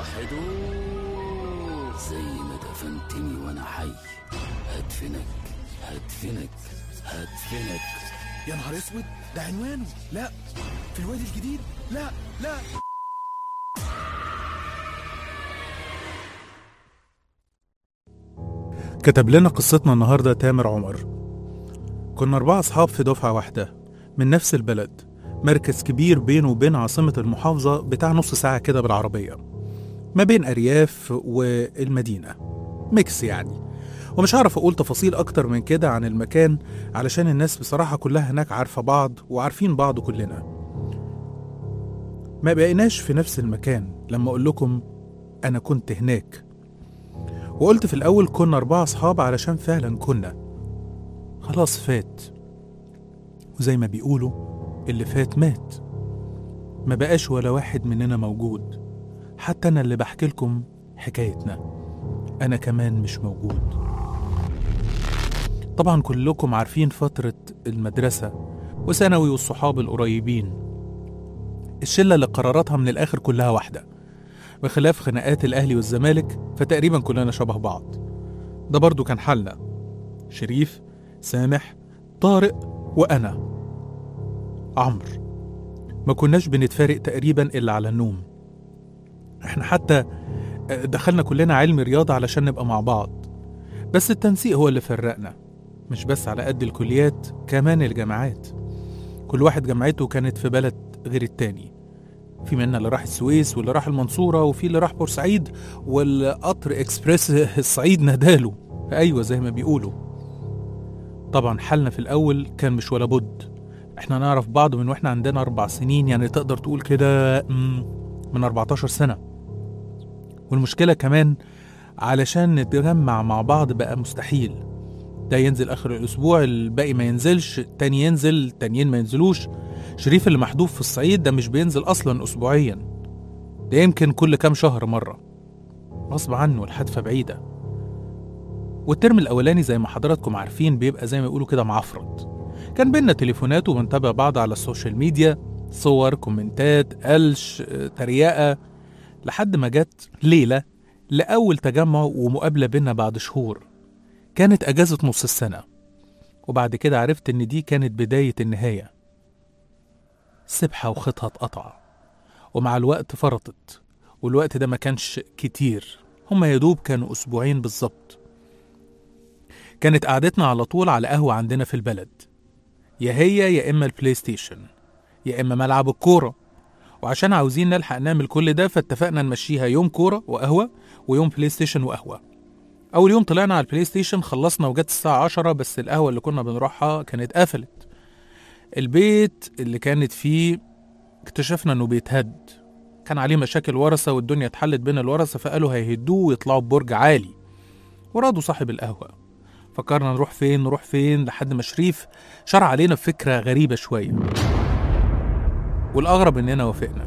وحدوه زي ما دفنتني وانا حي هدفنك هدفنك هدفنك يا نهار اسود ده عنوانه لا في الوادي الجديد لا لا كتب لنا قصتنا النهارده تامر عمر كنا أربعة أصحاب في دفعة واحدة من نفس البلد مركز كبير بينه وبين عاصمة المحافظة بتاع نص ساعة كده بالعربية ما بين أرياف والمدينة ميكس يعني ومش هعرف أقول تفاصيل أكتر من كده عن المكان علشان الناس بصراحة كلها هناك عارفة بعض وعارفين بعض كلنا ما بقيناش في نفس المكان لما أقول لكم أنا كنت هناك وقلت في الأول كنا أربعة أصحاب علشان فعلا كنا خلاص فات وزي ما بيقولوا اللي فات مات ما بقاش ولا واحد مننا موجود حتى أنا اللي بحكي لكم حكايتنا أنا كمان مش موجود طبعا كلكم عارفين فترة المدرسة وثانوي والصحاب القريبين الشلة اللي قراراتها من الآخر كلها واحدة بخلاف خناقات الأهلي والزمالك فتقريبا كلنا شبه بعض ده برضو كان حالنا شريف سامح طارق وأنا عمرو ما كناش بنتفارق تقريبا إلا على النوم احنا حتى دخلنا كلنا علم رياضة علشان نبقى مع بعض بس التنسيق هو اللي فرقنا مش بس على قد الكليات كمان الجامعات كل واحد جامعته كانت في بلد غير التاني في منا اللي راح السويس واللي راح المنصورة وفي اللي راح بورسعيد والقطر اكسبريس الصعيد ناداله ايوه زي ما بيقولوا طبعا حالنا في الاول كان مش ولا بد احنا نعرف بعض من واحنا عندنا اربع سنين يعني تقدر تقول كده مم، من 14 سنة والمشكلة كمان علشان نتجمع مع بعض بقى مستحيل ده ينزل اخر الاسبوع الباقي ما ينزلش تاني ينزل تانيين ما ينزلوش شريف اللي محذوف في الصعيد ده مش بينزل اصلا اسبوعيا ده يمكن كل كام شهر مرة غصب عنه الحدفة بعيدة والترم الأولاني زي ما حضراتكم عارفين بيبقى زي ما يقولوا كده معفرط كان بينا تليفونات وبنتابع بعض على السوشيال ميديا صور كومنتات قلش آه، تريقة لحد ما جت ليلة لأول تجمع ومقابلة بينا بعد شهور كانت أجازة نص السنة وبعد كده عرفت إن دي كانت بداية النهاية سبحة وخيطها اتقطع ومع الوقت فرطت والوقت ده ما كانش كتير هما يدوب كانوا أسبوعين بالظبط كانت قعدتنا على طول على قهوة عندنا في البلد يا هي يا إما البلاي ستيشن يا إما ملعب الكورة وعشان عاوزين نلحق نعمل كل ده فاتفقنا نمشيها يوم كورة وقهوة ويوم بلاي ستيشن وقهوة أول يوم طلعنا على البلاي ستيشن خلصنا وجت الساعة عشرة بس القهوة اللي كنا بنروحها كانت قفلت البيت اللي كانت فيه اكتشفنا انه بيتهد كان عليه مشاكل ورثة والدنيا اتحلت بين الورثة فقالوا هيهدوه ويطلعوا ببرج عالي ورادوا صاحب القهوة فكرنا نروح فين نروح فين لحد ما شريف شرع علينا بفكرة غريبة شوية والأغرب إننا وافقنا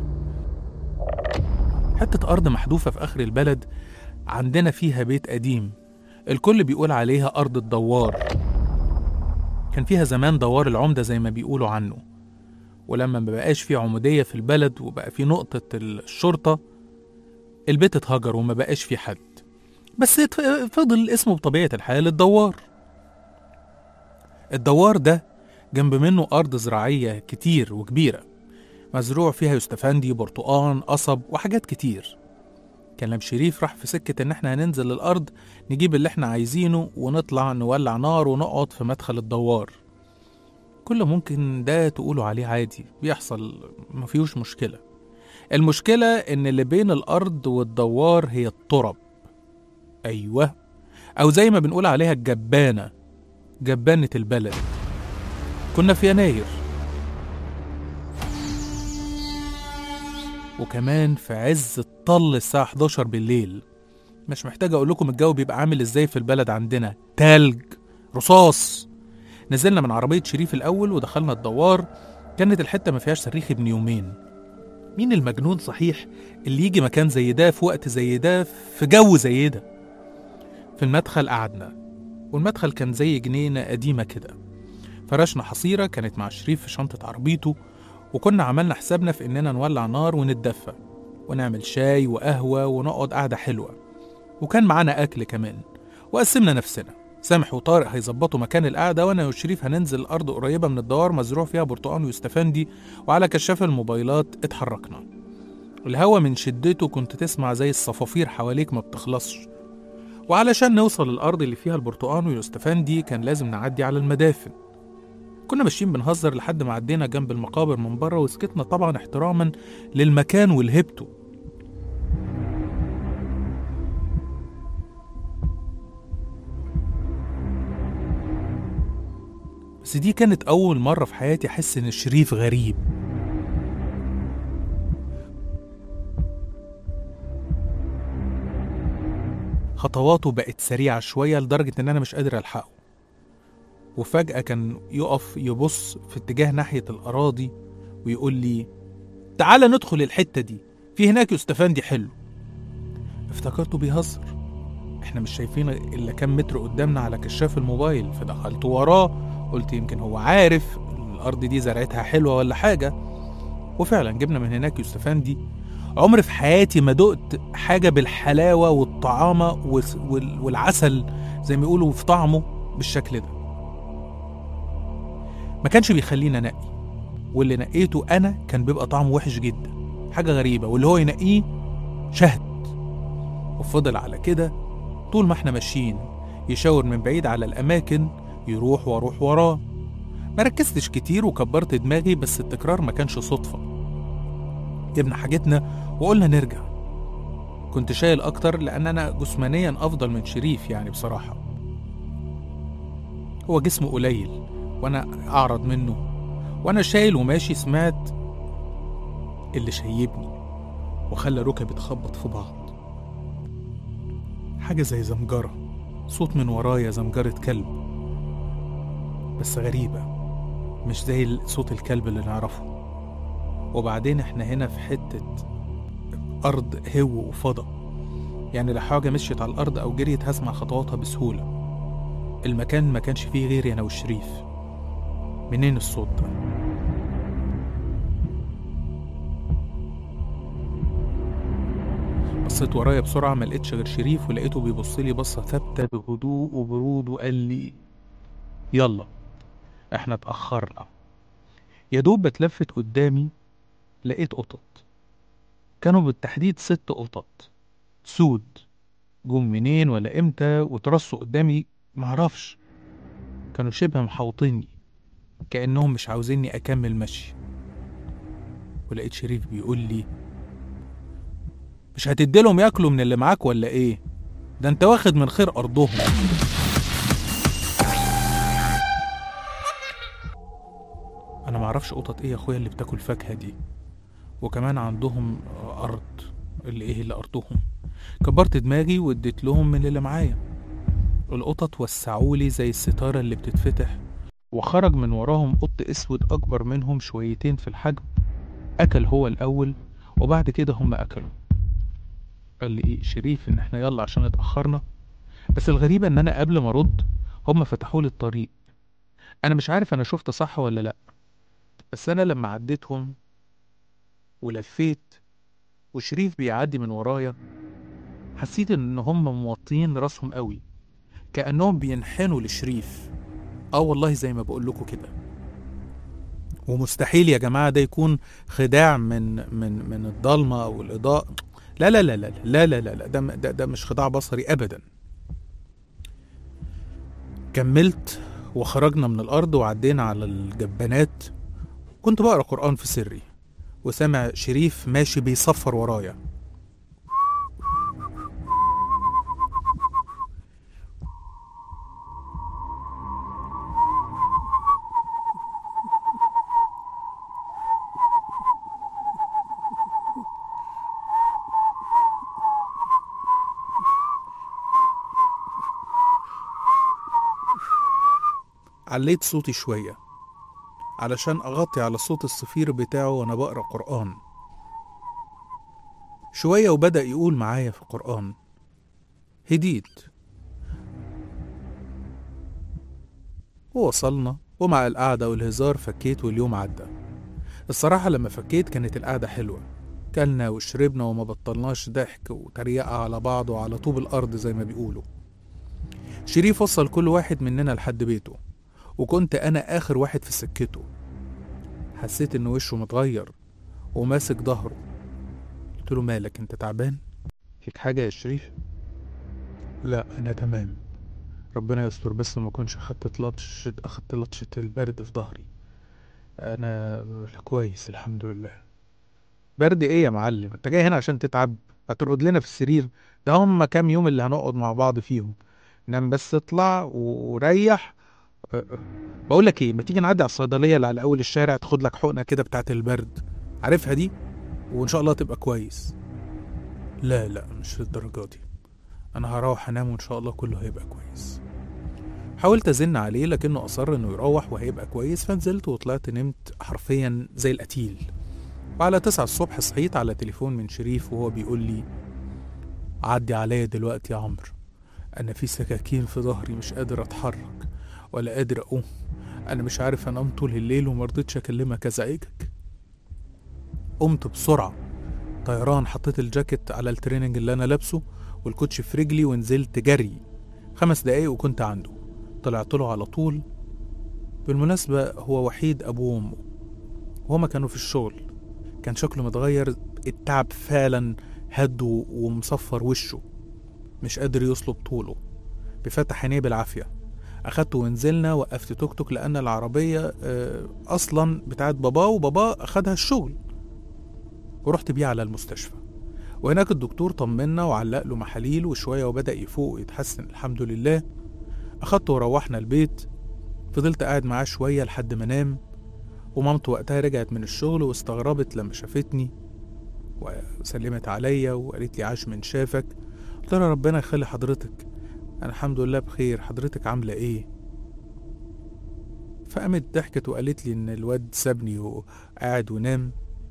حتة أرض محذوفة في آخر البلد عندنا فيها بيت قديم الكل بيقول عليها أرض الدوار كان فيها زمان دوار العمدة زي ما بيقولوا عنه ولما ما بقاش في عمودية في البلد وبقى في نقطة الشرطة البيت اتهجر وما بقاش في حد بس ات- فضل اسمه بطبيعة الحال الدوار الدوار ده جنب منه أرض زراعية كتير وكبيرة مزروع فيها يستفندي برتقان قصب وحاجات كتير كلام شريف راح في سكة إن إحنا هننزل الأرض نجيب اللي إحنا عايزينه ونطلع نولع نار ونقعد في مدخل الدوار كل ممكن ده تقولوا عليه عادي بيحصل مفيهوش مشكلة المشكلة إن اللي بين الأرض والدوار هي الترب أيوه أو زي ما بنقول عليها الجبانة جبانة البلد كنا في يناير وكمان في عز الطل الساعة 11 بالليل مش محتاج أقول لكم الجو بيبقى عامل إزاي في البلد عندنا تلج رصاص نزلنا من عربية شريف الأول ودخلنا الدوار كانت الحتة ما فيهاش صريخ ابن يومين مين المجنون صحيح اللي يجي مكان زي ده في وقت زي ده في جو زي ده في المدخل قعدنا والمدخل كان زي جنينة قديمة كده فرشنا حصيرة كانت مع شريف في شنطة عربيته وكنا عملنا حسابنا في إننا نولع نار ونتدفى ونعمل شاي وقهوة ونقعد قعدة حلوة وكان معانا أكل كمان وقسمنا نفسنا سامح وطارق هيظبطوا مكان القعدة وأنا وشريف هننزل الأرض قريبة من الدوار مزروع فيها برتقان ويستفندي وعلى كشاف الموبايلات اتحركنا الهوا من شدته كنت تسمع زي الصفافير حواليك ما بتخلصش وعلشان نوصل الأرض اللي فيها البرتقان واليوستفندي كان لازم نعدي على المدافن كنا ماشيين بنهزر لحد ما عدينا جنب المقابر من بره وسكتنا طبعا احتراما للمكان ولهبته بس دي كانت أول مرة في حياتي أحس إن شريف غريب خطواته بقت سريعة شوية لدرجة إن أنا مش قادر ألحقه وفجأة كان يقف يبص في اتجاه ناحية الأراضي ويقول لي تعالى ندخل الحتة دي في هناك يستفندي حلو افتكرته بيهزر احنا مش شايفين الا كام متر قدامنا على كشاف الموبايل فدخلت وراه قلت يمكن هو عارف الارض دي زرعتها حلوه ولا حاجه وفعلا جبنا من هناك يوستفندي عمري في حياتي ما دقت حاجه بالحلاوه والطعامه والس- وال- والعسل زي ما يقولوا في طعمه بالشكل ده ما كانش بيخليني انقي واللي نقيته انا كان بيبقى طعمه وحش جدا حاجه غريبه واللي هو ينقيه شهد وفضل على كده طول ما احنا ماشيين يشاور من بعيد على الاماكن يروح واروح وراه ما ركزتش كتير وكبرت دماغي بس التكرار ما كانش صدفة جبنا حاجتنا وقلنا نرجع كنت شايل أكتر لأن أنا جسمانيا أفضل من شريف يعني بصراحة هو جسمه قليل وأنا أعرض منه وأنا شايل وماشي سمعت اللي شيبني وخلى ركبي تخبط في بعض حاجة زي زمجرة صوت من ورايا زمجرة كلب بس غريبة مش زي صوت الكلب اللي نعرفه وبعدين احنا هنا في حتة أرض هو وفضا يعني لو حاجة مشيت على الأرض أو جريت هسمع خطواتها بسهولة المكان ما كانش فيه غيري أنا والشريف منين الصوت ده؟ بصيت ورايا بسرعة ما لقيتش غير شريف ولقيته بيبص لي بصة ثابتة بهدوء وبرود وقال لي يلا احنا اتأخرنا يا دوب بتلفت قدامي لقيت قطط كانوا بالتحديد ست قطط سود جم منين ولا امتى وترصوا قدامي معرفش كانوا شبه محوطيني كأنهم مش عاوزيني أكمل مشي ولقيت شريف بيقول لي مش هتديلهم ياكلوا من اللي معاك ولا ايه ده انت واخد من خير ارضهم انا معرفش قطط ايه يا اخويا اللي بتاكل فاكهه دي وكمان عندهم ارض اللي ايه اللي ارضهم كبرت دماغي واديت لهم من اللي معايا القطط وسعولي زي الستاره اللي بتتفتح وخرج من وراهم قط اسود اكبر منهم شويتين في الحجم اكل هو الاول وبعد كده هم اكلوا قال لي ايه شريف ان احنا يلا عشان اتاخرنا بس الغريبه ان انا قبل ما ارد هم فتحوا لي الطريق انا مش عارف انا شفت صح ولا لا بس انا لما عديتهم ولفيت وشريف بيعدي من ورايا حسيت ان هم موطيين راسهم قوي كانهم بينحنوا لشريف اه والله زي ما بقول لكم كده ومستحيل يا جماعه ده يكون خداع من من من الضلمه او الاضاءه لا لا لا لا لا لا لا, لا ده, ده ده مش خداع بصري ابدا كملت وخرجنا من الارض وعدينا على الجبانات كنت بقرا قران في سري وسامع شريف ماشي بيصفر ورايا عليت صوتي شوية علشان أغطي على صوت الصفير بتاعه وأنا بقرأ قرآن شوية وبدأ يقول معايا في القرآن هديت ووصلنا ومع القعدة والهزار فكيت واليوم عدى الصراحة لما فكيت كانت القعدة حلوة كلنا وشربنا وما بطلناش ضحك وتريقة على بعض وعلى طوب الأرض زي ما بيقولوا شريف وصل كل واحد مننا لحد بيته وكنت أنا آخر واحد في سكته حسيت إن وشه متغير وماسك ظهره قلت له مالك انت تعبان فيك حاجة يا شريف لا أنا تمام ربنا يستر بس ما كنتش أخدت لطشة أخدت لطشة البرد في ظهري أنا كويس الحمد لله برد إيه يا معلم أنت جاي هنا عشان تتعب هترقد لنا في السرير ده هم كام يوم اللي هنقعد مع بعض فيهم نام بس اطلع وريح أه، أه. بقول لك ايه ما تيجي نعدي على الصيدليه اللي على اول الشارع تاخد لك حقنه كده بتاعت البرد عارفها دي وان شاء الله تبقى كويس لا لا مش للدرجه دي انا هروح انام وان شاء الله كله هيبقى كويس حاولت ازن عليه لكنه اصر انه يروح وهيبقى كويس فنزلت وطلعت نمت حرفيا زي القتيل وعلى تسعة الصبح صحيت على تليفون من شريف وهو بيقول لي عدي عليا دلوقتي يا عمرو انا في سكاكين في ظهري مش قادر اتحرك ولا قادر اقوم انا مش عارف انام طول الليل ومرضتش اكلمك ازعجك قمت بسرعة طيران حطيت الجاكيت على التريننج اللي انا لابسه والكوتش في رجلي ونزلت جري خمس دقايق وكنت عنده طلعت له على طول بالمناسبة هو وحيد أبوه وأمه وهما كانوا في الشغل كان شكله متغير التعب فعلا هده ومصفر وشه مش قادر يصلب طوله بفتح عينيه بالعافية أخدته ونزلنا وقفت توك توك لأن العربية آه، أصلا بتاعت باباه وباباه أخدها الشغل ورحت بيه على المستشفى وهناك الدكتور طمنا وعلق له محاليل وشوية وبدأ يفوق ويتحسن الحمد لله أخدته وروحنا البيت فضلت قاعد معاه شوية لحد ما نام ومامته وقتها رجعت من الشغل واستغربت لما شافتني وسلمت عليا وقالت لي عاش من شافك قلت لها ربنا يخلي حضرتك انا الحمد لله بخير حضرتك عامله ايه فقامت ضحكت وقالت لي ان الواد سابني وقاعد ونام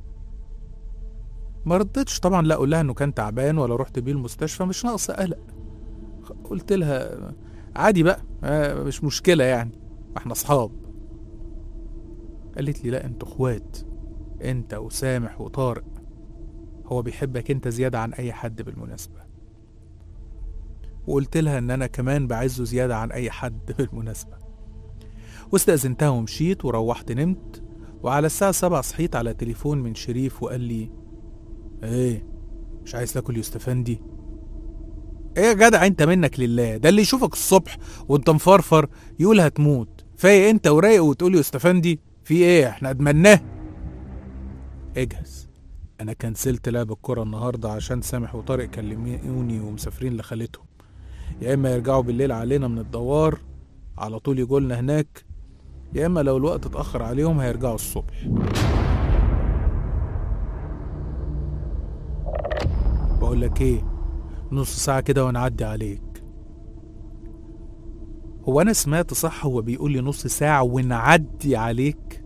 ما ردتش طبعا لا اقول لها انه كان تعبان ولا رحت بيه المستشفى مش ناقصه قلق قلت لها عادي بقى آه، مش مشكله يعني احنا اصحاب قالت لي لا انتوا اخوات انت وسامح وطارق هو بيحبك انت زياده عن اي حد بالمناسبه وقلت لها ان انا كمان بعزه زياده عن اي حد بالمناسبه واستأذنتها ومشيت وروحت نمت وعلى الساعة سبعة صحيت على تليفون من شريف وقال لي ايه مش عايز تاكل يوستفندي ايه يا جدع انت منك لله ده اللي يشوفك الصبح وانت مفرفر يقول هتموت فايق انت ورايق وتقول يوستفندي في ايه احنا ادمناه اجهز انا كنسلت لعب الكرة النهاردة عشان سامح وطارق كلموني ومسافرين لخالتهم يا اما يرجعوا بالليل علينا من الدوار على طول يجولنا هناك يا اما لو الوقت اتأخر عليهم هيرجعوا الصبح بقول لك ايه نص ساعة كده ونعدي عليك هو انا سمعت صح هو بيقول لي نص ساعة ونعدي عليك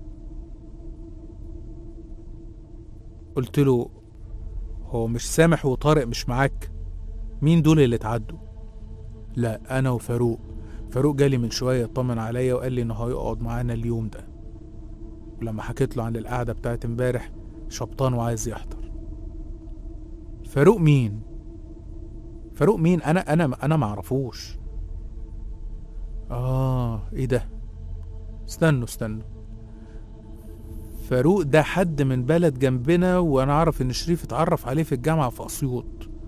قلت له هو مش سامح وطارق مش معاك مين دول اللي اتعدوا لا انا وفاروق فاروق جالي من شوية يطمن عليا وقال لي انه هيقعد معانا اليوم ده ولما حكيت له عن القعدة بتاعت امبارح شبطان وعايز يحضر فاروق مين فاروق مين انا انا انا معرفوش اه ايه ده استنوا استنوا فاروق ده حد من بلد جنبنا وانا اعرف ان شريف اتعرف عليه في الجامعة في اسيوط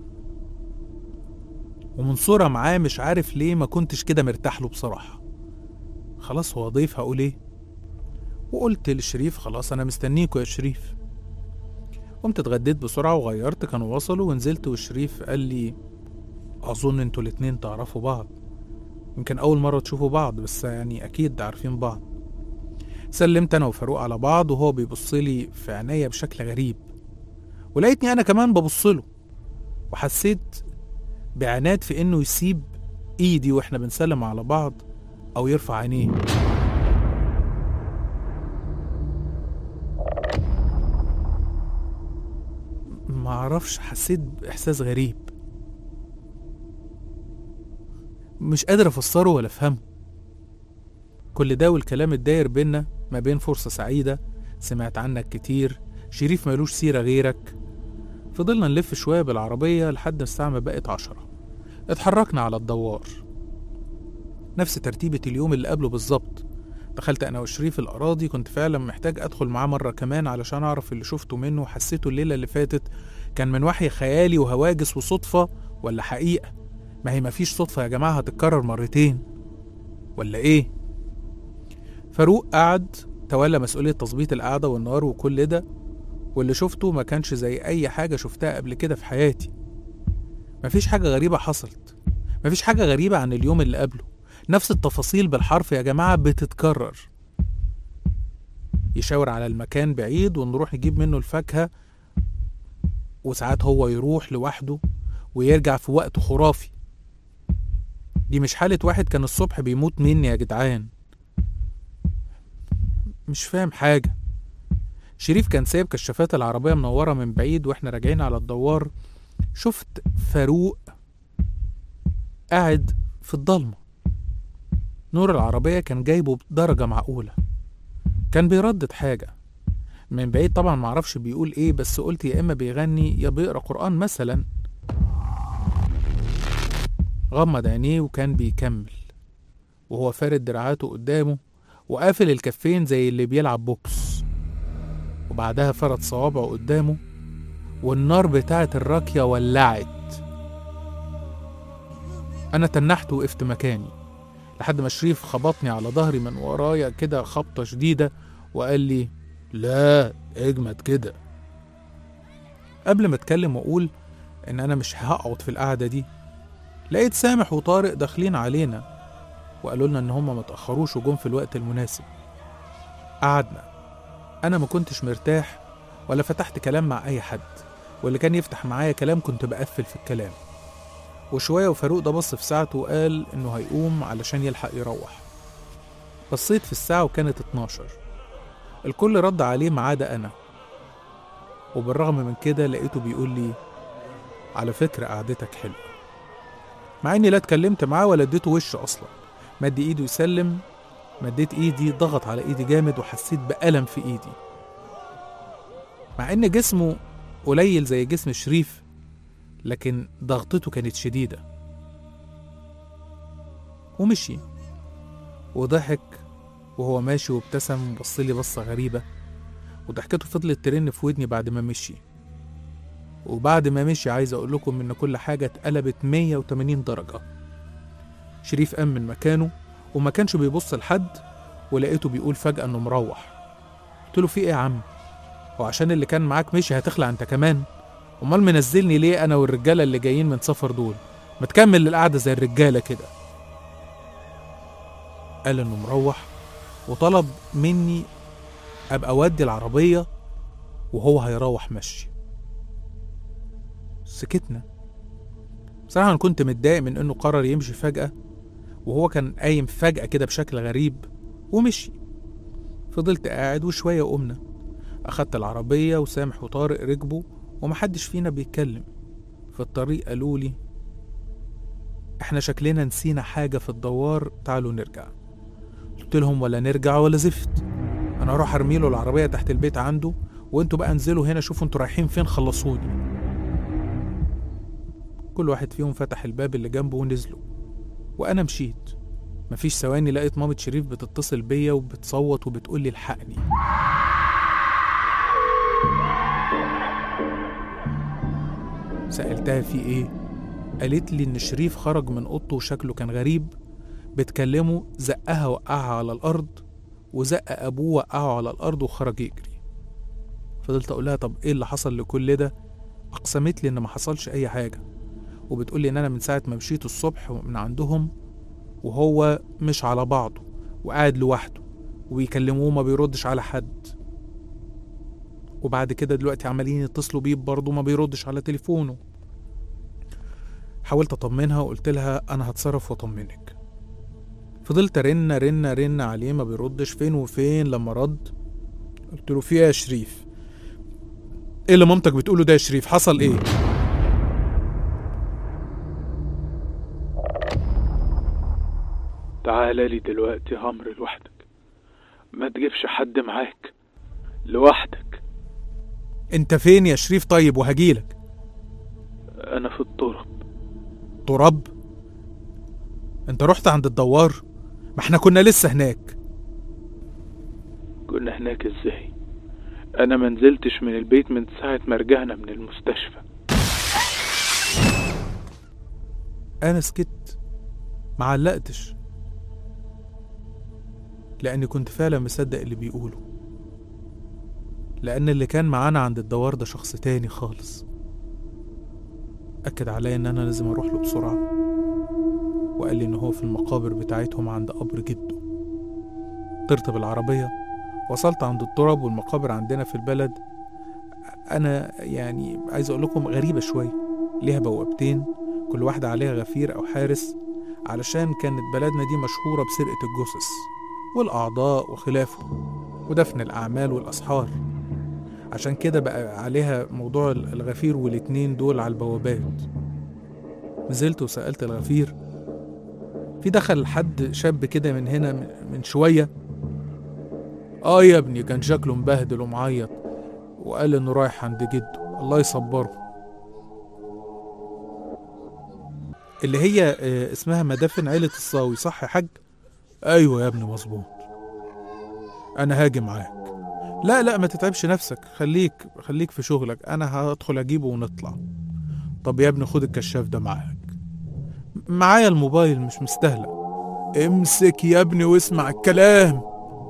ومن صورة معاه مش عارف ليه ما كنتش كده مرتاح له بصراحة خلاص هو ضيف هقول ايه وقلت لشريف خلاص انا مستنيكوا يا شريف قمت اتغديت بسرعة وغيرت كانوا وصلوا ونزلت وشريف قال لي اظن انتوا الاتنين تعرفوا بعض يمكن اول مرة تشوفوا بعض بس يعني اكيد عارفين بعض سلمت انا وفاروق على بعض وهو بيبص لي في عينيا بشكل غريب ولقيتني انا كمان ببص له وحسيت بعناد في انه يسيب ايدي واحنا بنسلم على بعض او يرفع عينيه ما اعرفش حسيت باحساس غريب مش قادر افسره ولا افهمه كل ده والكلام الداير بينا ما بين فرصة سعيدة سمعت عنك كتير شريف ملوش سيرة غيرك فضلنا نلف شوية بالعربية لحد الساعة ما بقت عشرة اتحركنا على الدوار نفس ترتيبة اليوم اللي قبله بالظبط دخلت أنا وشريف الأراضي كنت فعلا محتاج أدخل معاه مرة كمان علشان أعرف اللي شفته منه وحسيته الليلة اللي فاتت كان من وحي خيالي وهواجس وصدفة ولا حقيقة ما هي مفيش صدفة يا جماعة هتتكرر مرتين ولا إيه فاروق قعد تولى مسؤولية تظبيط القعدة والنار وكل ده واللي شفته ما كانش زي أي حاجة شفتها قبل كده في حياتي مفيش حاجة غريبة حصلت مفيش حاجة غريبة عن اليوم اللي قبله نفس التفاصيل بالحرف يا جماعة بتتكرر يشاور على المكان بعيد ونروح نجيب منه الفاكهة وساعات هو يروح لوحده ويرجع في وقت خرافي دي مش حالة واحد كان الصبح بيموت مني يا جدعان مش فاهم حاجة شريف كان سايب كشافات العربية منورة من بعيد واحنا راجعين على الدوار شفت فاروق قاعد في الضلمة نور العربية كان جايبه بدرجة معقولة كان بيردد حاجة من بعيد طبعا معرفش بيقول ايه بس قلت يا اما بيغني يا بيقرا قرآن مثلا غمض عينيه وكان بيكمل وهو فارد دراعاته قدامه وقافل الكفين زي اللي بيلعب بوكس وبعدها فرد صوابعه قدامه والنار بتاعت الراكية ولعت أنا تنحت وقفت مكاني لحد ما شريف خبطني على ظهري من ورايا كده خبطة شديدة وقال لي لا اجمد كده قبل ما اتكلم واقول ان انا مش هقعد في القعدة دي لقيت سامح وطارق داخلين علينا وقالوا لنا ان هما متأخروش وجم في الوقت المناسب قعدنا انا ما كنتش مرتاح ولا فتحت كلام مع اي حد واللي كان يفتح معايا كلام كنت بقفل في الكلام وشوية وفاروق ده بص في ساعته وقال إنه هيقوم علشان يلحق يروح بصيت في الساعة وكانت 12 الكل رد عليه ما عدا أنا وبالرغم من كده لقيته بيقول لي على فكرة قعدتك حلوة مع إني لا اتكلمت معاه ولا اديته وش أصلا مد إيده يسلم مديت إيدي ضغط على إيدي جامد وحسيت بألم في إيدي مع إن جسمه قليل زي جسم شريف لكن ضغطته كانت شديدة ومشي وضحك وهو ماشي وابتسم وبصلي بصة غريبة وضحكته فضلت ترن في ودني بعد ما مشي وبعد ما مشي عايز اقول لكم ان كل حاجة اتقلبت 180 درجة شريف قام من مكانه وما كانش بيبص لحد ولقيته بيقول فجأة انه مروح قلت له في ايه يا عم هو عشان اللي كان معاك مشي هتخلع انت كمان امال منزلني ليه انا والرجاله اللي جايين من سفر دول ما تكمل القعده زي الرجاله كده قال انه مروح وطلب مني ابقى اودي العربيه وهو هيروح مشي سكتنا بصراحه انا كنت متضايق من انه قرر يمشي فجاه وهو كان قايم فجاه كده بشكل غريب ومشي فضلت قاعد وشويه قمنا اخدت العربيه وسامح وطارق ركبوا ومحدش فينا بيتكلم في الطريق قالوا لي احنا شكلنا نسينا حاجة في الدوار تعالوا نرجع قلت لهم ولا نرجع ولا زفت انا اروح ارمي له العربية تحت البيت عنده وانتوا بقى انزلوا هنا شوفوا انتوا رايحين فين خلصوني كل واحد فيهم فتح الباب اللي جنبه ونزلوا وانا مشيت مفيش ثواني لقيت مامة شريف بتتصل بيا وبتصوت وبتقول لي الحقني سألتها في ايه قالت لي ان شريف خرج من اوضته وشكله كان غريب بتكلمه زقها وقعها على الارض وزق ابوه وقعه على الارض وخرج يجري فضلت اقول لها طب ايه اللي حصل لكل ده اقسمت لي ان ما حصلش اي حاجه وبتقول لي ان انا من ساعه ما مشيت الصبح من عندهم وهو مش على بعضه وقاعد لوحده وبيكلموه ما بيردش على حد وبعد كده دلوقتي عمالين يتصلوا بيه برضه ما بيردش على تليفونه حاولت اطمنها وقلت لها انا هتصرف واطمنك فضلت رن رن رن عليه ما بيردش فين وفين لما رد قلت له في ايه يا شريف ايه اللي مامتك بتقوله ده يا شريف حصل ايه تعالى لي دلوقتي عمرو لوحدك ما تجيبش حد معاك لوحدك انت فين يا شريف طيب وهجيلك أنا في التراب تراب انت رحت عند الدوار ما احنا كنا لسه هناك كنا هناك ازاي أنا ما نزلتش من البيت من ساعة ما رجعنا من المستشفى انا سكت ما علقتش لاني كنت فعلا مصدق اللي بيقوله لان اللي كان معانا عند الدوار ده شخص تاني خالص اكد عليا ان انا لازم اروح له بسرعه وقال لي ان هو في المقابر بتاعتهم عند قبر جده طرت بالعربيه وصلت عند التراب والمقابر عندنا في البلد انا يعني عايز اقول لكم غريبه شويه ليها بوابتين كل واحدة عليها غفير أو حارس علشان كانت بلدنا دي مشهورة بسرقة الجثث والأعضاء وخلافه ودفن الأعمال والأسحار عشان كده بقى عليها موضوع الغفير والاتنين دول على البوابات نزلت وسألت الغفير في دخل حد شاب كده من هنا من شوية اه يا ابني كان شكله مبهدل ومعيط وقال انه رايح عند جده الله يصبره اللي هي آه، اسمها مدافن عيلة الصاوي صح يا حاج؟ أيوة يا ابني مظبوط أنا هاجي معاك لا لا ما تتعبش نفسك خليك خليك في شغلك أنا هدخل أجيبه ونطلع طب يا ابني خد الكشاف ده معاك معايا الموبايل مش مستاهلة امسك يا ابني واسمع الكلام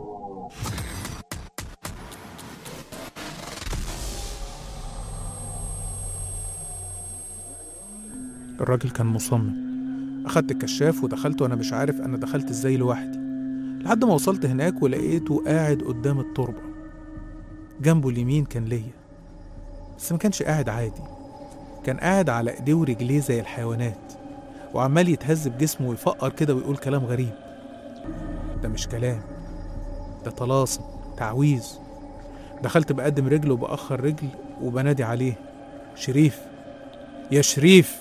الراجل كان مصمم أخدت الكشاف ودخلت وأنا مش عارف أنا دخلت إزاي لوحدي لحد ما وصلت هناك ولقيته قاعد قدام التربة جنبه اليمين كان ليا بس ما كانش قاعد عادي كان قاعد على ايديه ورجليه زي الحيوانات وعمال يتهز بجسمه ويفقر كده ويقول كلام غريب ده مش كلام ده طلاسم تعويذ دخلت بقدم رجل وبأخر رجل وبنادي عليه شريف يا شريف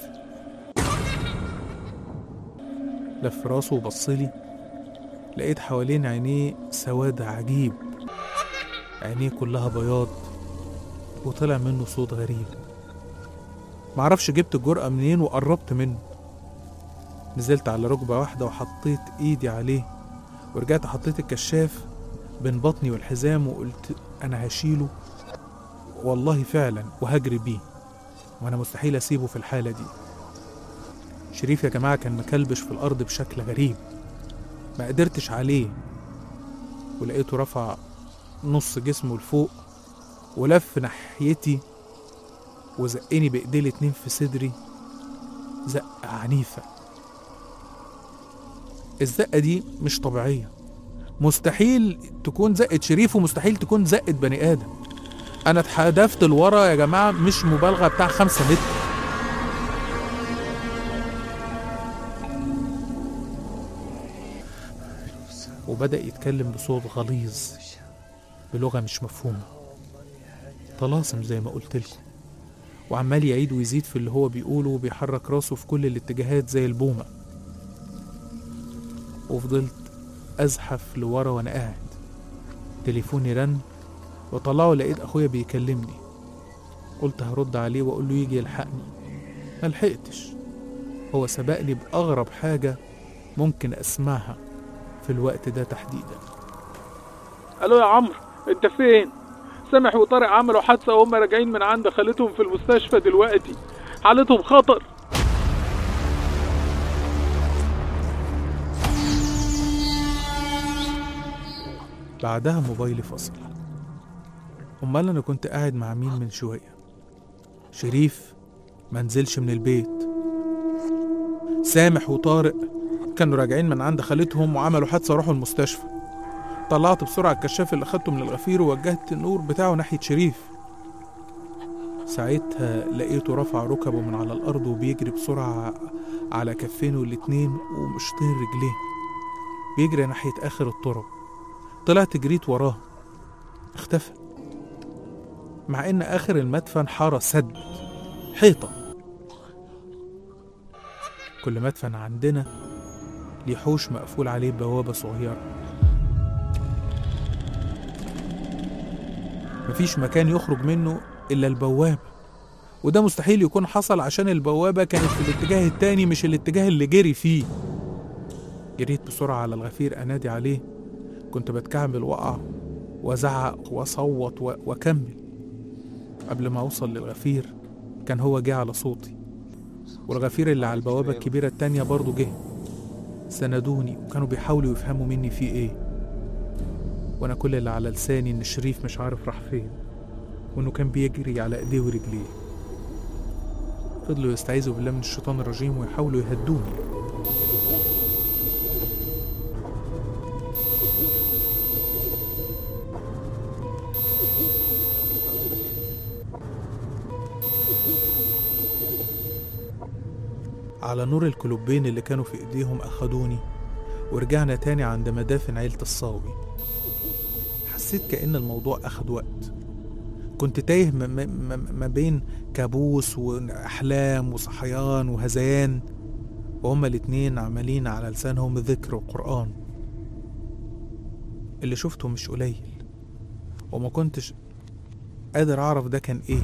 لف راسه وبصلي لقيت حوالين عينيه سواد عجيب عينيه كلها بياض وطلع منه صوت غريب معرفش جبت الجرأة منين وقربت منه نزلت على ركبة واحدة وحطيت ايدي عليه ورجعت حطيت الكشاف بين بطني والحزام وقلت انا هشيله والله فعلا وهجري بيه وانا مستحيل اسيبه في الحالة دي شريف يا جماعة كان مكلبش في الأرض بشكل غريب ما قدرتش عليه ولقيته رفع نص جسمه لفوق ولف ناحيتي وزقني بإيديه الاتنين في صدري زقة عنيفة الزقة دي مش طبيعية مستحيل تكون زقة شريف ومستحيل تكون زقة بني آدم أنا اتحدفت لورا يا جماعة مش مبالغة بتاع خمسة متر وبدأ يتكلم بصوت غليظ بلغة مش مفهومة طلاسم زي ما قلت لكم وعمال يعيد ويزيد في اللي هو بيقوله وبيحرك راسه في كل الاتجاهات زي البومة وفضلت أزحف لورا وأنا قاعد تليفوني رن وطلعه لقيت أخويا بيكلمني قلت هرد عليه وأقول له يجي يلحقني ملحقتش هو سبقني بأغرب حاجة ممكن أسمعها في الوقت ده تحديدا الو يا عمرو انت فين سامح وطارق عملوا حادثه وهم راجعين من عند خالتهم في المستشفى دلوقتي حالتهم خطر بعدها موبايلي فصل امال انا كنت قاعد مع مين من شويه شريف ما نزلش من البيت سامح وطارق كانوا راجعين من عند خالتهم وعملوا حادثه وراحوا المستشفى طلعت بسرعه الكشاف اللي اخدته من الغفير ووجهت النور بتاعه ناحيه شريف ساعتها لقيته رفع ركبه من على الارض وبيجري بسرعه على كفينه الاتنين ومشطين رجليه بيجري ناحيه اخر الطرق طلعت جريت وراه اختفى مع ان اخر المدفن حاره سد حيطه كل مدفن عندنا ليه حوش مقفول عليه بوابه صغيره مفيش مكان يخرج منه الا البوابه وده مستحيل يكون حصل عشان البوابة كانت في الاتجاه التاني مش الاتجاه اللي جري فيه جريت بسرعة على الغفير أنادي عليه كنت بتكعبل وقع وزعق وصوت و- وأكمل قبل ما أوصل للغفير كان هو جه على صوتي والغفير اللي على البوابة الكبيرة التانية برضه جه سندوني وكانوا بيحاولوا يفهموا مني في ايه وانا كل اللي على لساني ان شريف مش عارف راح فين وانه كان بيجري على ايديه ورجليه فضلوا يستعيذوا بالله من الشيطان الرجيم ويحاولوا يهدوني على نور الكلوبين اللي كانوا في ايديهم اخدوني ورجعنا تاني عند مدافن عيلة الصاوي حسيت كأن الموضوع أخد وقت كنت تايه ما, ما, ما- ما بين كابوس وأحلام وصحيان وهذيان وهما الاتنين عمالين على لسانهم ذكر وقرآن اللي شفته مش قليل وما كنتش قادر أعرف ده كان إيه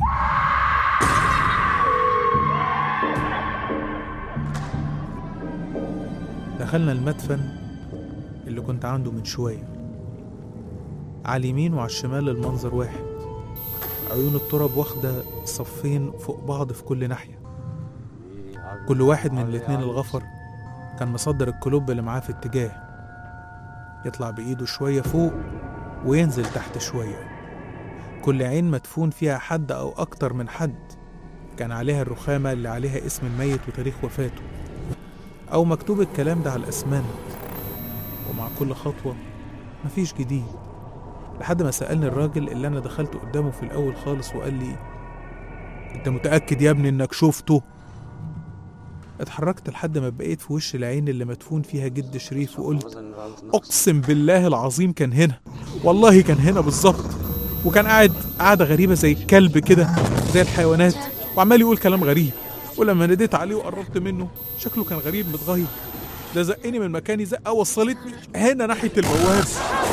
دخلنا المدفن اللي كنت عنده من شوية على اليمين وعلى الشمال المنظر واحد عيون التراب واخدة صفين فوق بعض في كل ناحية كل واحد من الاتنين الغفر كان مصدر الكلوب اللي معاه في اتجاه يطلع بإيده شوية فوق وينزل تحت شوية كل عين مدفون فيها حد أو أكتر من حد كان عليها الرخامة اللي عليها اسم الميت وتاريخ وفاته أو مكتوب الكلام ده على الأسمنت ومع كل خطوة مفيش جديد لحد ما سألني الراجل اللي أنا دخلت قدامه في الأول خالص وقال لي أنت متأكد يا ابني إنك شفته؟ اتحركت لحد ما بقيت في وش العين اللي مدفون فيها جد شريف وقلت أقسم بالله العظيم كان هنا والله كان هنا بالظبط وكان قاعد قاعدة غريبة زي الكلب كده زي الحيوانات وعمال يقول كلام غريب ولما ناديت عليه وقربت منه شكله كان غريب متغير ده زقني من مكاني زقه وصلتني هنا ناحيه البوابه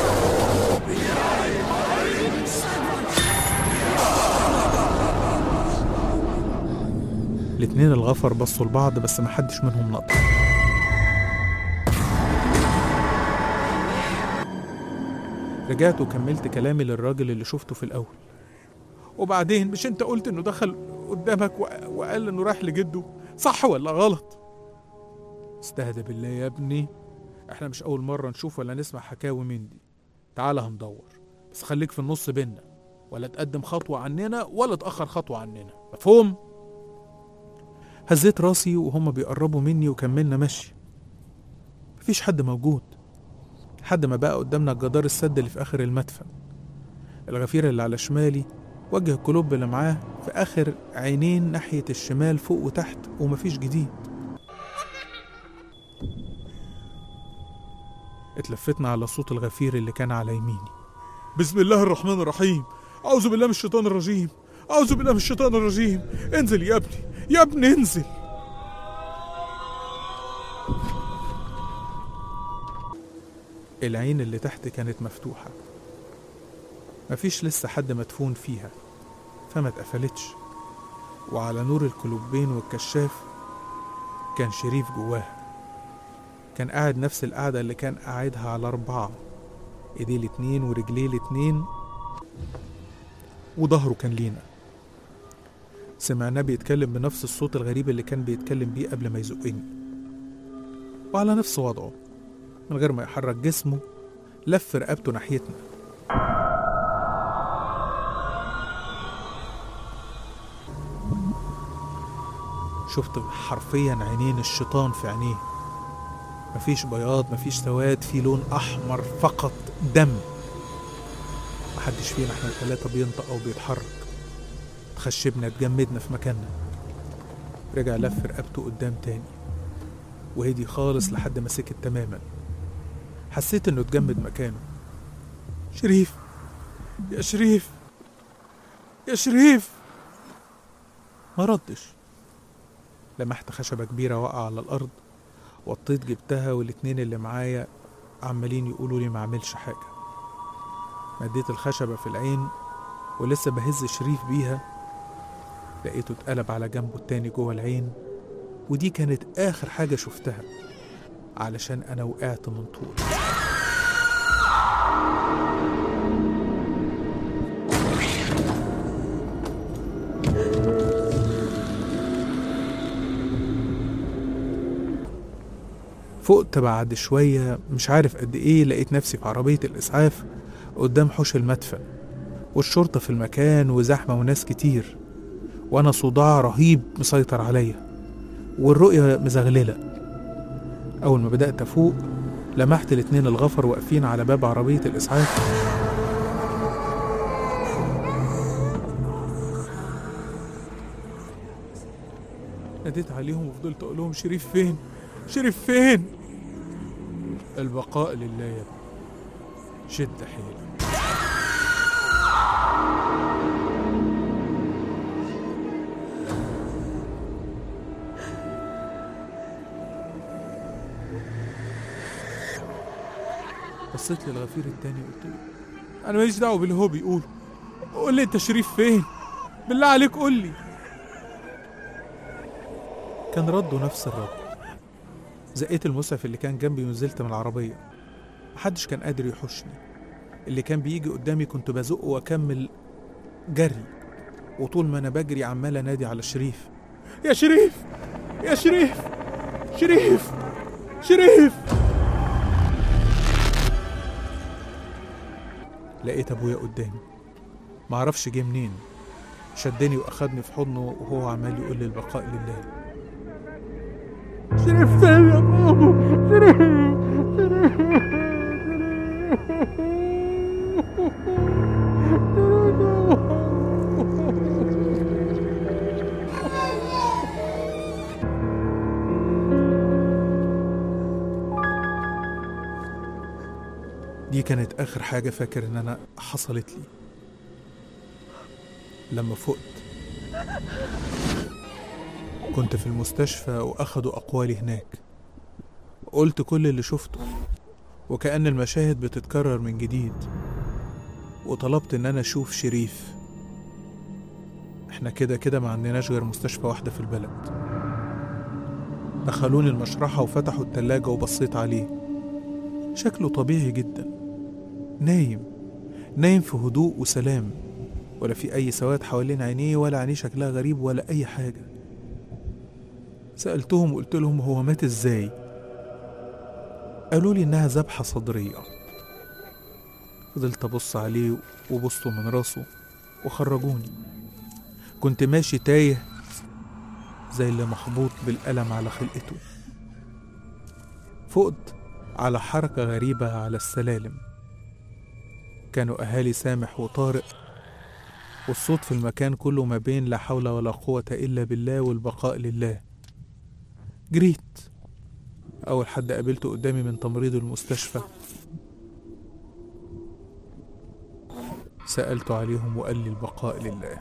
الاتنين الغفر بصوا لبعض بس محدش منهم نطق رجعت وكملت كلامي للراجل اللي شفته في الأول وبعدين مش انت قلت انه دخل قدامك وق- وقال انه رايح لجده صح ولا غلط استهدى بالله يا ابني احنا مش اول مرة نشوف ولا نسمع حكاوي من دي تعال هندور بس خليك في النص بينا ولا تقدم خطوة عننا ولا تأخر خطوة عننا مفهوم؟ هزيت راسي وهما بيقربوا مني وكملنا مشي مفيش حد موجود لحد ما بقى قدامنا جدار السد اللي في آخر المدفن الغفير اللي على شمالي وجه الكلوب اللي معاه في آخر عينين ناحية الشمال فوق وتحت ومفيش جديد اتلفتنا على صوت الغفير اللي كان على يميني بسم الله الرحمن الرحيم أعوذ بالله من الشيطان الرجيم أعوذ بالله من الشيطان الرجيم انزل يا ابني يا ابني انزل العين اللي تحت كانت مفتوحة مفيش لسه حد مدفون فيها فما اتقفلتش وعلى نور الكلوبين والكشاف كان شريف جواها كان قاعد نفس القعدة اللي كان قاعدها على أربعة إيديه الاتنين ورجليه الاتنين وظهره كان لينا سمعناه بيتكلم بنفس الصوت الغريب اللي كان بيتكلم بيه قبل ما يزقني وعلى نفس وضعه من غير ما يحرك جسمه لف رقبته ناحيتنا شفت حرفيا عينين الشيطان في عينيه مفيش بياض مفيش سواد في لون احمر فقط دم محدش فينا احنا التلاتة بينطق او بيتحرك اتخشبنا اتجمدنا في مكاننا رجع لف رقبته قدام تاني وهدي خالص لحد ما سكت تماما حسيت انه اتجمد مكانه شريف يا شريف يا شريف ما ردش لمحت خشبة كبيرة واقعة على الأرض وطيت جبتها والاتنين اللي معايا عمالين يقولوا لي ما اعملش حاجة مديت الخشبة في العين ولسه بهز شريف بيها لقيته اتقلب على جنبه التاني جوه العين ودي كانت آخر حاجة شفتها علشان أنا وقعت من طول فقت بعد شوية مش عارف قد إيه لقيت نفسي في عربية الإسعاف قدام حوش المدفن والشرطة في المكان وزحمة وناس كتير وأنا صداع رهيب مسيطر عليا والرؤية مزغللة أول ما بدأت أفوق لمحت الاتنين الغفر واقفين على باب عربية الإسعاف ناديت عليهم وفضلت أقول لهم شريف فين؟ شريف فين؟ البقاء لله يا ابني شد حيلك بصيت للغفير التاني وقلت له انا ماليش دعوه باللي هو بيقوله قول لي انت شريف فين بالله عليك قول لي كان رده نفس الرد زقيت المسعف اللي كان جنبي ونزلت من العربيه محدش كان قادر يحوشني اللي كان بيجي قدامي كنت بزقه واكمل جري وطول ما انا بجري عمال انادي على شريف يا شريف يا شريف شريف شريف لقيت ابويا قدامي معرفش جه منين شدني واخدني في حضنه وهو عمال يقول لي البقاء لله شريف فين يا بابا شريف دي كانت آخر حاجة فاكر إن أنا حصلت لي لما فقت كنت في المستشفى وأخدوا أقوالي هناك قلت كل اللي شفته وكأن المشاهد بتتكرر من جديد وطلبت إن أنا أشوف شريف إحنا كده كده ما عندناش غير مستشفى واحدة في البلد دخلوني المشرحة وفتحوا التلاجة وبصيت عليه شكله طبيعي جدا نايم نايم في هدوء وسلام ولا في أي سواد حوالين عينيه ولا عينيه شكلها غريب ولا أي حاجة سألتهم وقلت لهم هو مات ازاي قالوا لي إنها ذبحة صدرية فضلت أبص عليه وبصوا من راسه وخرجوني كنت ماشي تايه زي اللي محبوط بالقلم على خلقته فقت على حركة غريبة على السلالم كانوا أهالي سامح وطارق والصوت في المكان كله ما بين لا حول ولا قوة إلا بالله والبقاء لله جريت أول حد قابلته قدامي من تمريض المستشفى سألته عليهم وقال لي البقاء لله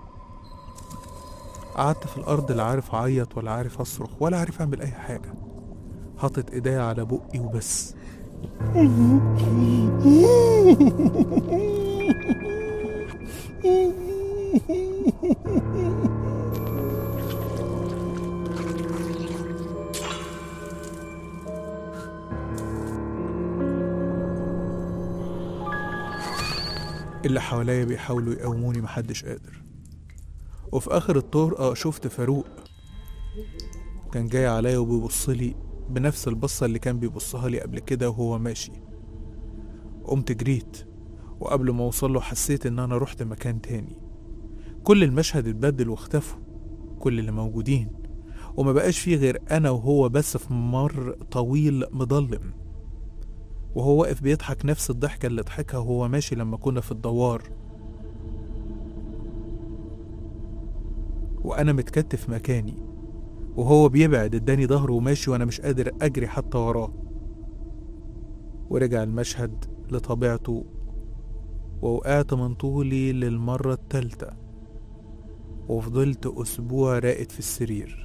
قعدت في الأرض لا عارف أعيط ولا عارف أصرخ ولا عارف أعمل أي حاجة حاطط إيديا على بقي وبس اللي حواليا بيحاولوا يقوموني محدش قادر وفي آخر الطرقة شفت فاروق كان جاي عليا وبيبصلي بنفس البصة اللي كان بيبصها لي قبل كده وهو ماشي قمت جريت وقبل ما اوصله حسيت ان انا رحت مكان تاني كل المشهد اتبدل واختفوا كل اللي موجودين وما بقاش فيه غير انا وهو بس في ممر طويل مظلم وهو واقف بيضحك نفس الضحكة اللي ضحكها وهو ماشي لما كنا في الدوار وأنا متكتف مكاني وهو بيبعد اداني ظهره وماشي وأنا مش قادر أجري حتى وراه ورجع المشهد لطبيعته ووقعت من طولي للمرة التالتة وفضلت أسبوع راقد في السرير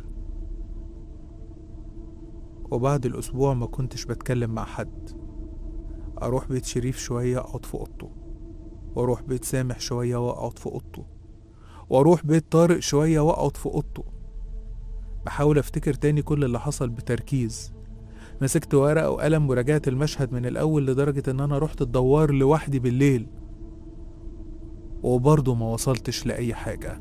وبعد الأسبوع ما كنتش بتكلم مع حد أروح بيت شريف شوية أقعد في أوضته وأروح بيت سامح شوية وأقعد في أوضته واروح بيت طارق شوية واقعد في اوضته بحاول افتكر تاني كل اللي حصل بتركيز مسكت ورقة وقلم وراجعت المشهد من الأول لدرجة إن أنا رحت الدوار لوحدي بالليل وبرضه ما وصلتش لأي حاجة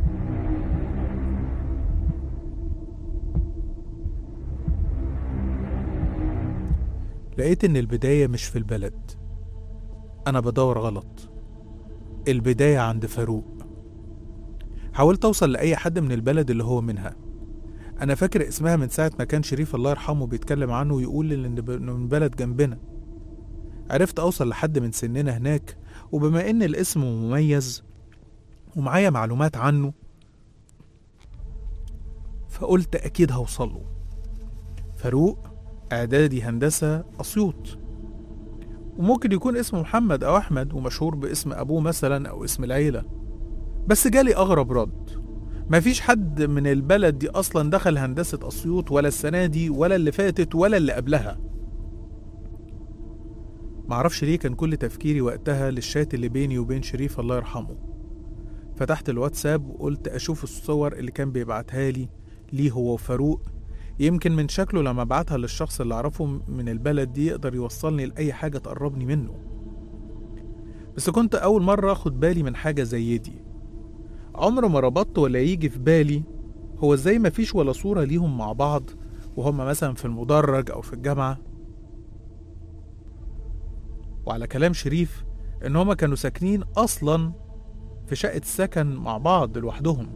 لقيت إن البداية مش في البلد أنا بدور غلط البداية عند فاروق حاولت أوصل لأي حد من البلد اللي هو منها أنا فاكر اسمها من ساعة ما كان شريف الله يرحمه بيتكلم عنه ويقول إن ب- إنه من بلد جنبنا عرفت أوصل لحد من سننا هناك وبما إن الاسم مميز ومعايا معلومات عنه فقلت أكيد هوصله فاروق إعدادي هندسة أسيوط وممكن يكون اسمه محمد أو أحمد ومشهور باسم أبوه مثلا أو اسم العيلة بس جالي أغرب رد مفيش حد من البلد دي أصلا دخل هندسة أسيوط ولا السنة دي ولا اللي فاتت ولا اللي قبلها معرفش ليه كان كل تفكيري وقتها للشات اللي بيني وبين شريف الله يرحمه فتحت الواتساب وقلت أشوف الصور اللي كان بيبعتها لي ليه هو وفاروق يمكن من شكله لما بعتها للشخص اللي أعرفه من البلد دي يقدر يوصلني لأي حاجة تقربني منه بس كنت أول مرة أخد بالي من حاجة زي دي عمر ما ربطت ولا يجي في بالي هو ازاي مفيش ولا صورة ليهم مع بعض وهم مثلا في المدرج أو في الجامعة وعلى كلام شريف إن هما كانوا ساكنين أصلا في شقة سكن مع بعض لوحدهم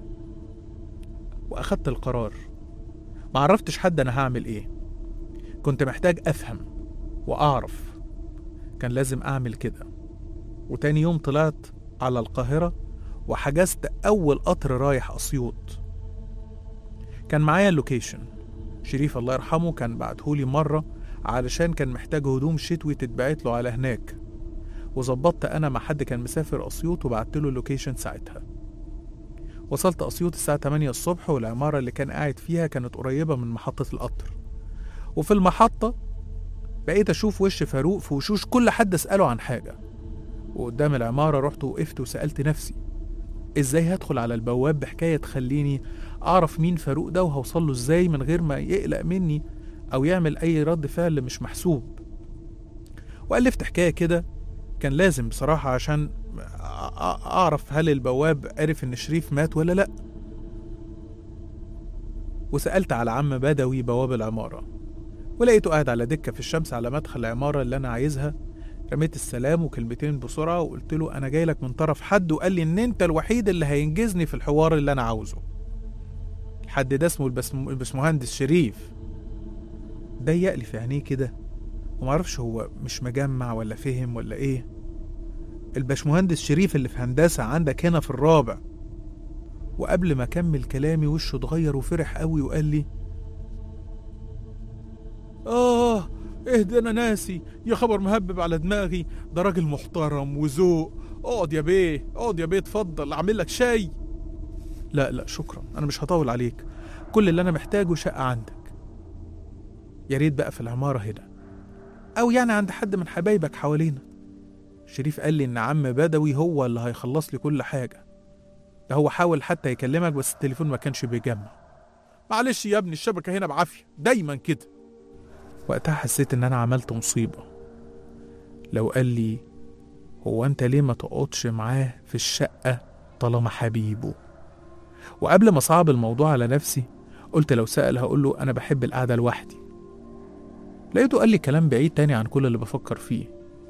وأخدت القرار معرفتش حد أنا هعمل إيه كنت محتاج أفهم وأعرف كان لازم أعمل كده وتاني يوم طلعت على القاهرة وحجزت أول قطر رايح أسيوط كان معايا اللوكيشن شريف الله يرحمه كان بعتهولي مرة علشان كان محتاج هدوم شتوي تتبعت له على هناك وظبطت أنا مع حد كان مسافر أسيوط وبعت له اللوكيشن ساعتها وصلت أسيوط الساعة 8 الصبح والعمارة اللي كان قاعد فيها كانت قريبة من محطة القطر وفي المحطة بقيت أشوف وش فاروق في وشوش كل حد أسأله عن حاجة وقدام العمارة رحت وقفت وسألت نفسي ازاي هدخل على البواب بحكاية تخليني اعرف مين فاروق ده وهوصل له ازاي من غير ما يقلق مني او يعمل اي رد فعل مش محسوب والفت حكاية كده كان لازم بصراحة عشان أ- أ- اعرف هل البواب عرف ان شريف مات ولا لا وسألت على عم بدوي بواب العمارة ولقيته قاعد على دكة في الشمس على مدخل العمارة اللي أنا عايزها رميت السلام وكلمتين بسرعة وقلت له أنا جاي لك من طرف حد وقال لي إن أنت الوحيد اللي هينجزني في الحوار اللي أنا عاوزه. الحد ده اسمه البسم... البسمهندس شريف. ضيق لي في عينيه كده ومعرفش هو مش مجمع ولا فهم ولا إيه. الباشمهندس شريف اللي في هندسة عندك هنا في الرابع. وقبل ما أكمل كلامي وشه اتغير وفرح قوي وقال لي آه اهدى انا ناسي يا خبر مهبب على دماغي ده راجل محترم وذوق اقعد يا بيه اقعد يا بيه اتفضل اعمل لك شاي لا لا شكرا انا مش هطول عليك كل اللي انا محتاجه شقه عندك يا ريت بقى في العماره هنا او يعني عند حد من حبايبك حوالينا شريف قال لي ان عم بدوي هو اللي هيخلص لي كل حاجه ده هو حاول حتى يكلمك بس التليفون ما كانش بيجمع معلش يا ابني الشبكه هنا بعافيه دايما كده وقتها حسيت ان انا عملت مصيبة لو قال لي هو انت ليه ما تقعدش معاه في الشقة طالما حبيبه وقبل ما صعب الموضوع على نفسي قلت لو سأل هقول له انا بحب القعدة لوحدي لقيته قال لي كلام بعيد تاني عن كل اللي بفكر فيه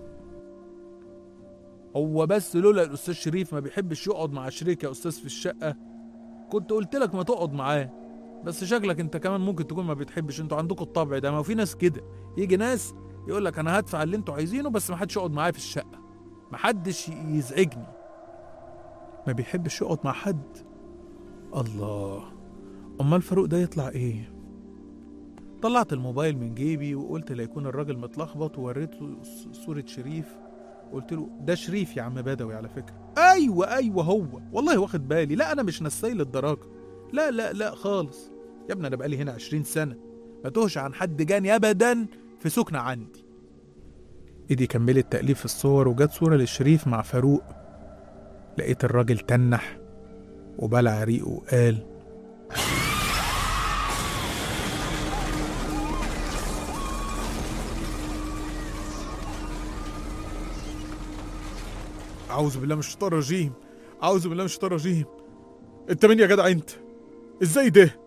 هو بس لولا الاستاذ شريف ما بيحبش يقعد مع شريك يا استاذ في الشقة كنت قلت لك ما تقعد معاه بس شكلك انت كمان ممكن تكون ما بتحبش انتوا عندكم الطبع ده ما هو في ناس كده يجي ناس يقول لك انا هدفع اللي انتوا عايزينه بس ما حدش يقعد معايا في الشقه ما حدش يزعجني ما بيحبش يقعد مع حد الله امال فاروق ده يطلع ايه طلعت الموبايل من جيبي وقلت لا يكون الراجل متلخبط ووريته ص- صورة شريف قلت له ده شريف يا عم بدوي على فكرة ايوه ايوه هو والله واخد بالي لا انا مش نساي للدرجة لا لا لا خالص يا ابني انا بقالي هنا عشرين سنة ما تهش عن حد جاني ابدا في سكنة عندي ايدي كملت تأليف الصور وجت صورة للشريف مع فاروق لقيت الراجل تنح وبلع ريقه وقال أعوذ بالله من الشيطان الرجيم أعوذ بالله من الشيطان الرجيم أنت مين يا جدع أنت؟ إزاي ده؟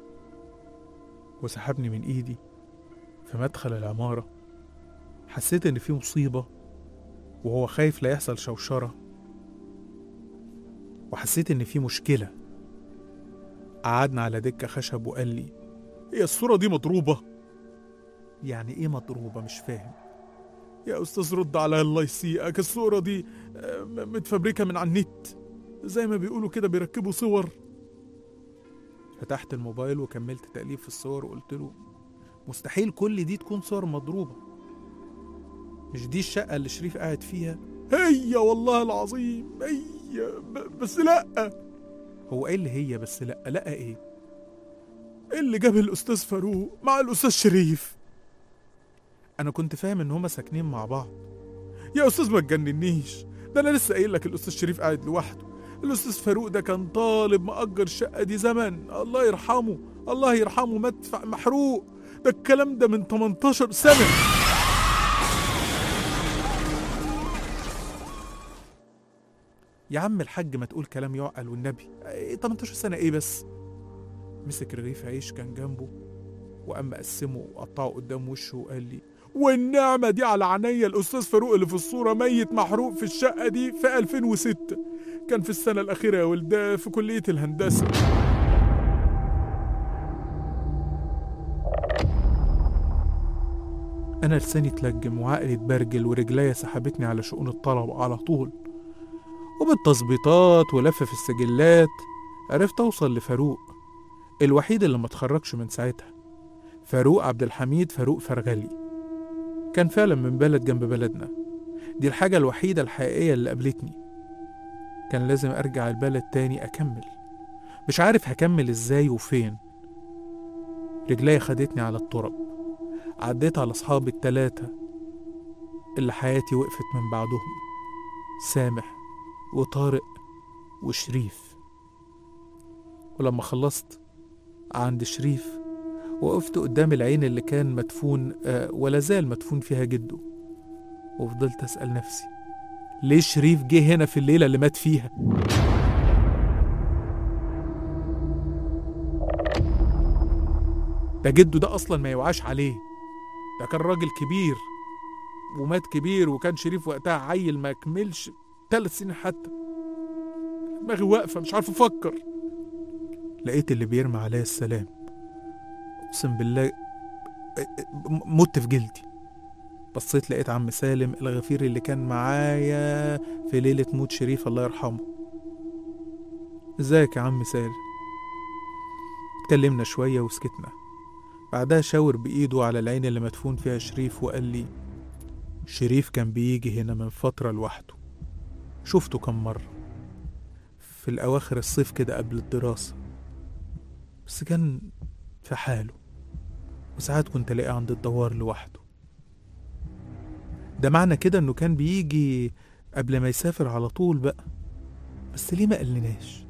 وسحبني من إيدي في مدخل العمارة حسيت إن في مصيبة وهو خايف لا يحصل شوشرة وحسيت إن في مشكلة قعدنا على دكة خشب وقال لي هي الصورة دي مضروبة يعني إيه مضروبة مش فاهم يا أستاذ رد على الله يسيئك الصورة دي آه، م- متفبركة من على النت زي ما بيقولوا كده بيركبوا صور فتحت الموبايل وكملت تأليف في الصور وقلت له مستحيل كل دي تكون صور مضروبة مش دي الشقة اللي شريف قاعد فيها هي والله العظيم هي ب- بس لأ هو ايه اللي هي بس لأ لأ ايه اللي جاب الأستاذ فاروق مع الأستاذ شريف أنا كنت فاهم إن هما ساكنين مع بعض يا أستاذ ما تجننيش ده أنا لسه قايل لك الأستاذ شريف قاعد لوحده الأستاذ فاروق ده كان طالب مأجر الشقة دي زمن الله يرحمه الله يرحمه مدفع محروق ده الكلام ده من 18 سنة يا عم الحاج ما تقول كلام يعقل والنبي إيه 18 سنة ايه بس مسك رغيف عيش كان جنبه وقام مقسمه وقطعه قدام وشه وقال لي والنعمة دي على عينيا الأستاذ فاروق اللي في الصورة ميت محروق في الشقة دي في 2006 كان في السنة الأخيرة يا ولداه في كلية الهندسة أنا لساني اتلجم وعقلي اتبرجل ورجليا سحبتني على شؤون الطلبة على طول وبالتظبيطات ولف في السجلات عرفت أوصل لفاروق الوحيد اللي ما اتخرجش من ساعتها فاروق عبد الحميد فاروق فرغلي كان فعلا من بلد جنب بلدنا دي الحاجة الوحيدة الحقيقية اللي قابلتني كان لازم أرجع البلد تاني أكمل مش عارف هكمل إزاي وفين رجلي خدتني على التراب عديت على أصحابي التلاتة اللي حياتي وقفت من بعدهم سامح وطارق وشريف ولما خلصت عند شريف وقفت قدام العين اللي كان مدفون آه ولا زال مدفون فيها جده وفضلت أسأل نفسي ليه شريف جه هنا في الليلة اللي مات فيها ده جده ده أصلا ما يوعاش عليه ده كان راجل كبير ومات كبير وكان شريف وقتها عيل ما كملش ثلاث سنين حتى دماغي واقفة مش عارف أفكر لقيت اللي بيرمي عليا السلام أقسم بالله م- مت في جلدي بصيت لقيت عم سالم الغفير اللي كان معايا في ليلة موت شريف الله يرحمه ازيك يا عم سالم اتكلمنا شوية وسكتنا بعدها شاور بإيده على العين اللي مدفون فيها شريف وقال لي شريف كان بيجي هنا من فترة لوحده شفته كم مرة في الأواخر الصيف كده قبل الدراسة بس كان في حاله وساعات كنت ألاقيه عند الدوار لوحده ده معنى كده إنه كان بيجي قبل ما يسافر على طول بقى بس ليه ما قالناش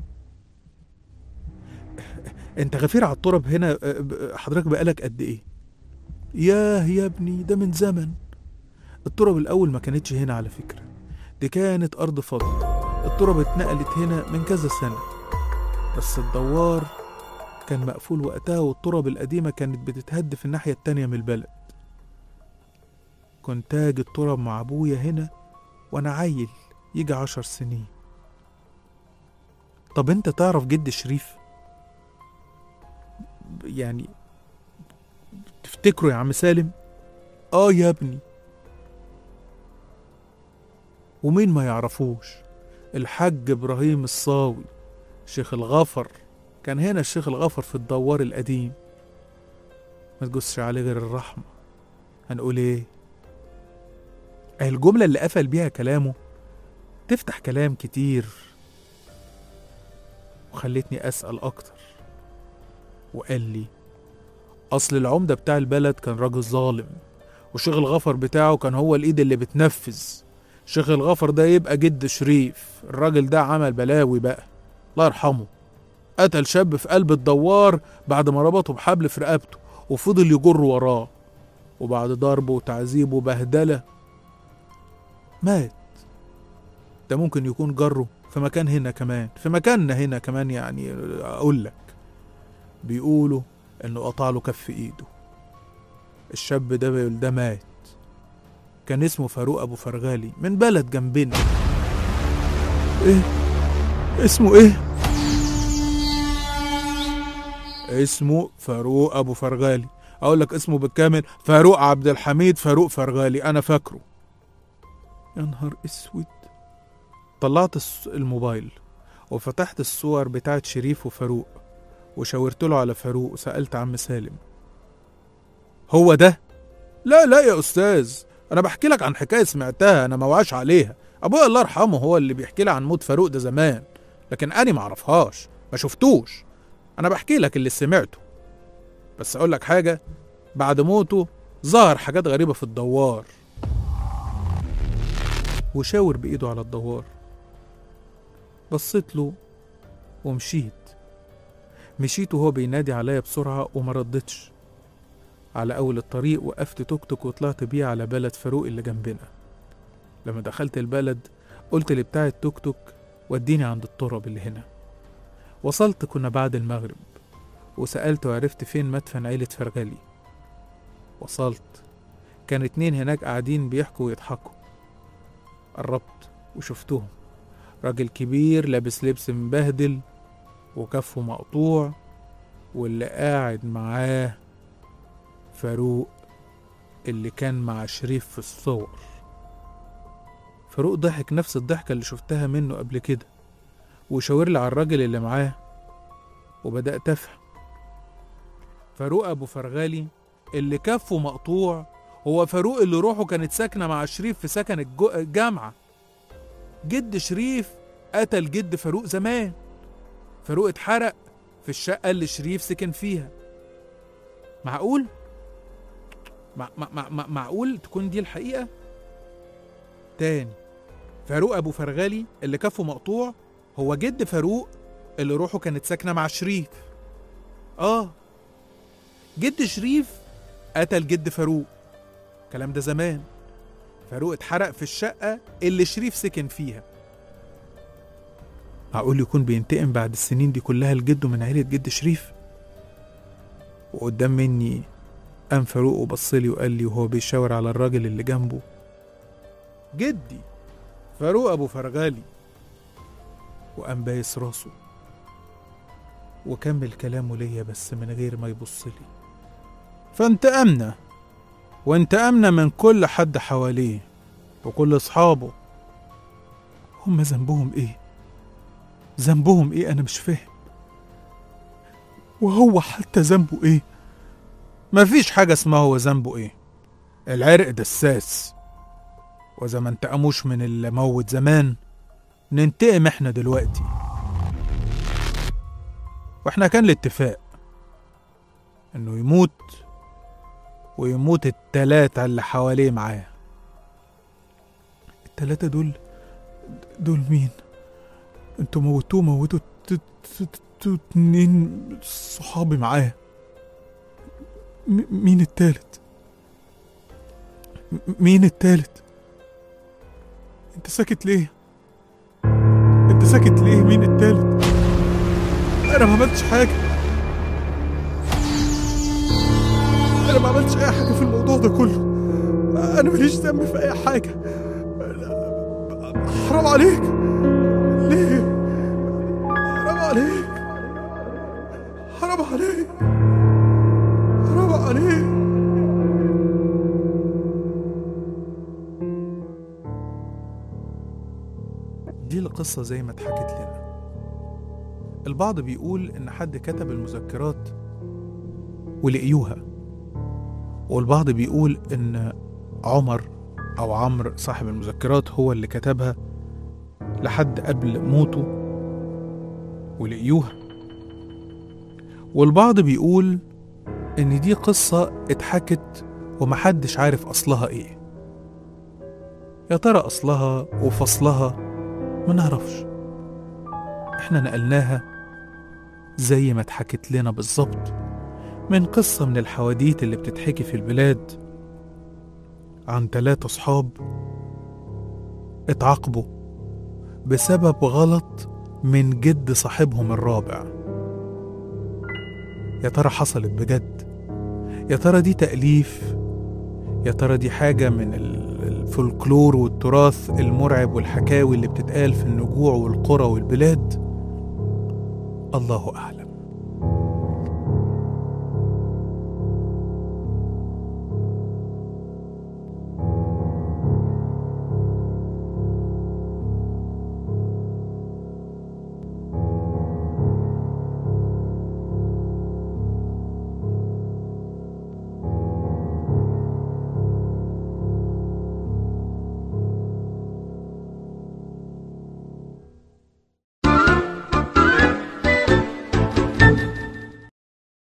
انت غفير على التراب هنا أه، ب- حضرتك بقالك قد ايه ياه يا ابني ده من زمن التراب الاول ما كانتش هنا على فكرة دي كانت ارض فاضية التراب اتنقلت هنا من كذا سنة بس الدوار كان مقفول وقتها والتراب القديمة كانت بتتهد في الناحية التانية من البلد كنت اجي التراب مع ابويا هنا وانا عيل يجي عشر سنين طب انت تعرف جد شريف يعني تفتكره يا عم سالم اه يا ابني ومين ما يعرفوش الحاج ابراهيم الصاوي شيخ الغفر كان هنا الشيخ الغفر في الدوار القديم ما تجسش عليه غير الرحمة هنقول ايه اهي الجملة اللي قفل بيها كلامه تفتح كلام كتير وخلتني أسأل أكتر وقال لي أصل العمدة بتاع البلد كان راجل ظالم وشيخ الغفر بتاعه كان هو الإيد اللي بتنفذ شيخ الغفر ده يبقى جد شريف الراجل ده عمل بلاوي بقى الله يرحمه قتل شاب في قلب الدوار بعد ما ربطه بحبل في رقبته وفضل يجر وراه وبعد ضرب وتعذيب وبهدلة مات ده ممكن يكون جره في مكان هنا كمان في مكاننا هنا كمان يعني أقول لك بيقولوا إنه قطع له كف إيده الشاب ده ده مات كان اسمه فاروق أبو فرغالي من بلد جنبنا إيه اسمه إيه اسمه فاروق ابو فرغالي اقول لك اسمه بالكامل فاروق عبد الحميد فاروق فرغالي انا فاكره يا نهار اسود طلعت الس- الموبايل وفتحت الصور بتاعت شريف وفاروق وشاورت له على فاروق وسألت عم سالم هو ده لا لا يا استاذ انا بحكي لك عن حكايه سمعتها انا ما وعاش عليها ابويا الله يرحمه هو اللي بيحكي لي عن موت فاروق ده زمان لكن انا ما اعرفهاش ما شفتوش انا بحكي لك اللي سمعته بس اقول لك حاجه بعد موته ظهر حاجات غريبه في الدوار وشاور بايده على الدوار بصيت له ومشيت مشيت وهو بينادي عليا بسرعه وما ردتش على اول الطريق وقفت توك توك وطلعت بيه على بلد فاروق اللي جنبنا لما دخلت البلد قلت لبتاع التوك توك وديني عند التراب اللي هنا وصلت كنا بعد المغرب وسألت وعرفت فين مدفن عيلة فرغالي وصلت كان اتنين هناك قاعدين بيحكوا ويضحكوا قربت وشفتهم راجل كبير لابس لبس مبهدل وكفه مقطوع واللي قاعد معاه فاروق اللي كان مع شريف في الصور فاروق ضحك نفس الضحكة اللي شفتها منه قبل كده وشاور لي على الراجل اللي معاه وبدأت أفهم فاروق أبو فرغالي اللي كفه مقطوع هو فاروق اللي روحه كانت ساكنة مع شريف في سكن الجو- الجامعة جد شريف قتل جد فاروق زمان فاروق اتحرق في الشقة اللي شريف سكن فيها معقول؟ مع مع مع مع- معقول تكون دي الحقيقة؟ تاني فاروق أبو فرغالي اللي كفه مقطوع هو جد فاروق اللي روحه كانت ساكنة مع شريف آه جد شريف قتل جد فاروق الكلام ده زمان فاروق اتحرق في الشقة اللي شريف سكن فيها معقول يكون بينتقم بعد السنين دي كلها لجده من عيلة جد شريف وقدام مني قام فاروق وبصلي وقال لي وهو بيشاور على الراجل اللي جنبه جدي فاروق أبو فرغالي وقام بايس راسه وكمل كلامه ليا بس من غير ما يبص لي فانتقمنا وانتقمنا من كل حد حواليه وكل اصحابه هم ذنبهم ايه ذنبهم ايه انا مش فاهم وهو حتى ذنبه ايه مفيش حاجة اسمها هو ذنبه ايه العرق دساس وإذا ما انتقموش من اللي موت زمان ننتقم احنا دلوقتي واحنا كان الاتفاق انه يموت ويموت التلاتة اللي حواليه معاه التلاتة دول دول مين انتوا موتوه موتوا ت- ت- ت- اتنين صحابي معاه م- مين التالت م- مين التالت انت ساكت ليه انت ساكت ليه مين التالت انا ما عملتش حاجه انا ما عملتش اي حاجه في الموضوع ده كله انا ماليش ذنب في اي حاجه أنا- حرام عليك ليه حرام عليك حرام عليك حرام عليك دي القصة زي ما اتحكت لنا البعض بيقول إن حد كتب المذكرات ولقيوها والبعض بيقول إن عمر أو عمرو صاحب المذكرات هو اللي كتبها لحد قبل موته ولقيوها والبعض بيقول إن دي قصة اتحكت ومحدش عارف أصلها إيه يا ترى أصلها وفصلها ما نعرفش احنا نقلناها زي ما اتحكت لنا بالظبط من قصة من الحواديت اللي بتتحكي في البلاد عن تلاتة صحاب اتعاقبوا بسبب غلط من جد صاحبهم الرابع يا ترى حصلت بجد يا ترى دي تأليف يا ترى دي حاجة من ال- الفولكلور والتراث المرعب والحكاوي اللي بتتقال في النجوع والقرى والبلاد الله أعلم